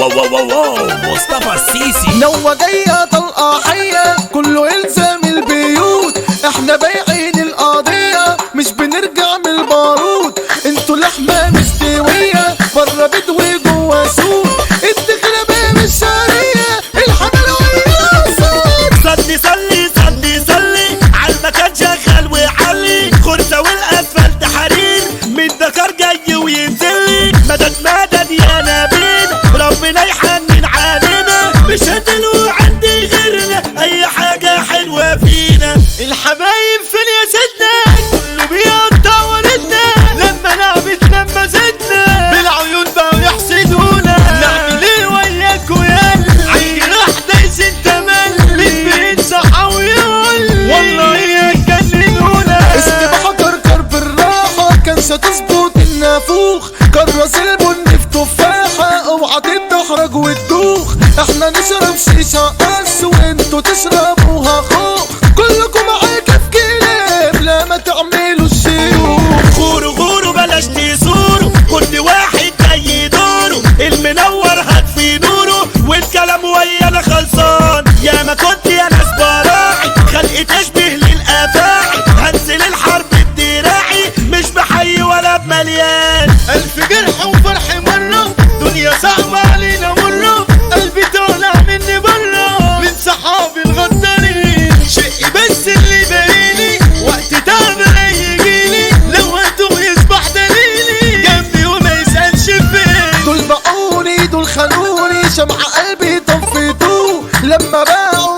واو واو واو واو مصطفى السيسي نوى جاية طلقة حية كله يلزم البيوت احنا بايعين القضية مش بنرجع من البارود انتوا لحمة مستوية بره بدوي جوا سوق الدخلة باب الشعرية الحملوية صوت صلي صلي صلي صلي عالمكان شغال ويعلي خرزة والاسفلت حرير من ذكر جاي وينزلي مدد مدد يا نبيل ربنا يحنن علينا مش هتلو عندي غيرنا اي حاجة حلوة فينا الحبايب فين يا سيدنا كله بيقطع وردنا لما لعبت لما زدنا بالعيون بقوا يحسدونا نعمل ايه وياكوا يالا عندي راح دايس التمل مين بينصح ويقول والله يجننونا استباحة كركر بالراحة كانش هتظبط النافوخ كرس البن في تفاحة اوعى تتدحرج وتدوخ احنا نشرب شيشة قص وانتوا تشربوها خوخ كلكم عاكف كلاب لا ما تعملوا الشيوخ غوروا غوروا بلاش تزوروا كل واحد جاي دوره المنور هتفي نوره والكلام ويانا خلصان يا ما كنت يا ناس براعي خلقي تشبه للافاعي هنزل الحرب بدراعي مش بحي ولا بمليان الف جرح وفرح مره دنيا صعبه علينا مره قلبي طالع مني بره من صحابي الغدارين شقي بس اللي باقيلي وقت تعب هيجيلي لو هتوه يصبح دليلي جنبي وما يسألش فين دول باعوني دول خانوني شمع قلبي طفيتوه لما باعوا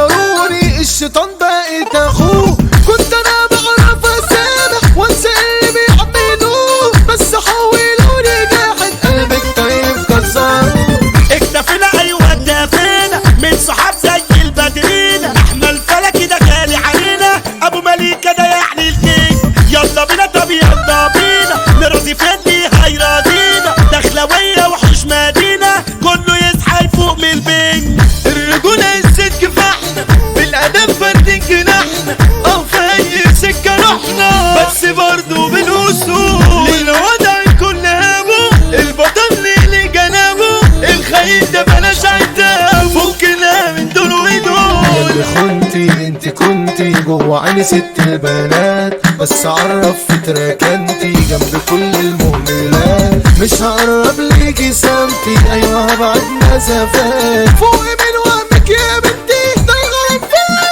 غيروني الشيطان بقيت اخوه كنت انا بعرف اسامح وانسى اللي بيعملوه بس حولوني جاحد قلبك طيب كسروه اكتفينا ايوه اتفقنا من صحاب زي البدرين احنا الفلك ده غالي علينا ابو مليكة ده يعني الكيك يلا بينا طب يلا بينا نرضي فندي هيراضينا دخلوية وحوش مدينة كله يصحى يفوق من البنج الرجولة الست كفاحنا بالادب فردين جناحنا اه في اي سكة رحنا بس برضه بالوصول للوضع كل هابه البطل اللي جنابه الخيل ده بلاش عتاب فكنا من دول ودول اللي خنتي انت كنتي جوه عيني ست البنات بس عرف في تراكنتي جنب كل المهملات مش هقرب ليكي سمتي ايوه هبعد مسافات فوق من وهمك يا بنتي ده الغرب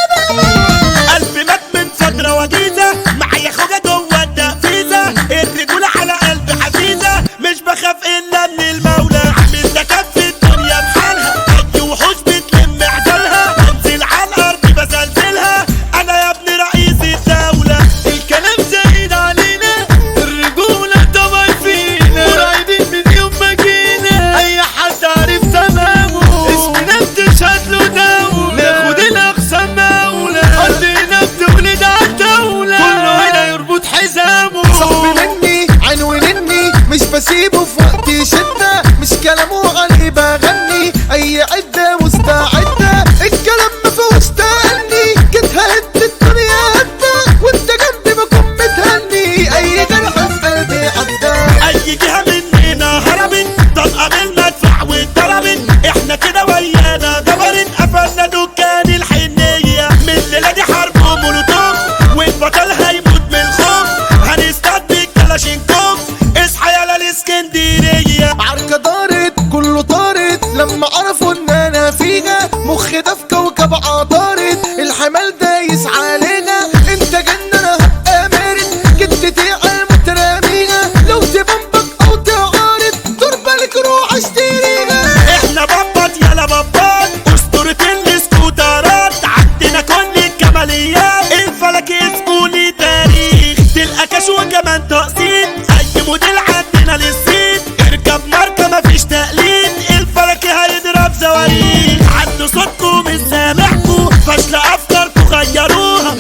في قلبي مات من فترة وجيزة معايا خوجة جوه التقفيزة الرجولة على قلبي حفيظة مش بخاف إلا من المولى عامل ده كف الدنيا بحالها أي وحوش بتلم عجلها بنزل على الأرض بزلزلها أنا يا ابن رئيس الدولة الكلام زايد علينا الرجولة طبعا فينا قريبين من يوم ما جينا أي حد عارف تمامه اسمنا بتشهد له دولة ناخد الأقصى مولى أرضنا بتولد عالدولة كله هنا يربط حزامه صاحبي مني عنوي مني مش بسيبه في وقت شدة مش كلامه عليه بغني اي عدة مستعدة الكلام ما فيهوش تأني جيت هد الدنيا هدى وانت جنبي بكون متهني اي جرح في قلبي عدى اي جهه مننا هربت طلقه بالمدفع واتضربت احنا كده ويانا جبرت قفلنا دكان الحنيه من الليله دي حرب ومولوتوف والبطل هيموت من الخوف هنستعد بالكلاشينكوف اصحى يلا الاسكندريه عركة دارت كله طارت لما عرفوا ان انا فيها مخي ده في كوكب عطارد الحمال دايس علينا انت جن انا هبقى مارد جدتي على المترامينا لو تبنبك او تعارض دور بالك روح اشتريها احنا بطط يلا بطط اسطورة الاسكوترات عندنا كل الكماليات الفلك اسمه ليه تاريخ تلقى كاش وكمان تقسيط اي موديل عندنا للصيت اركب ماركة مفيش تقليد الفلك هيضرب زواريخ عنده صوتكم مش سامعكم فاشلة افكاركم غيروها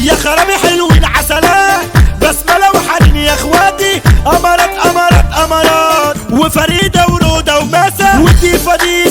يا خرابي حلوين عسلات بسملة وحنين يا اخواتي امارات امارات امارات وفريدة ورودة ومسا ودي فدي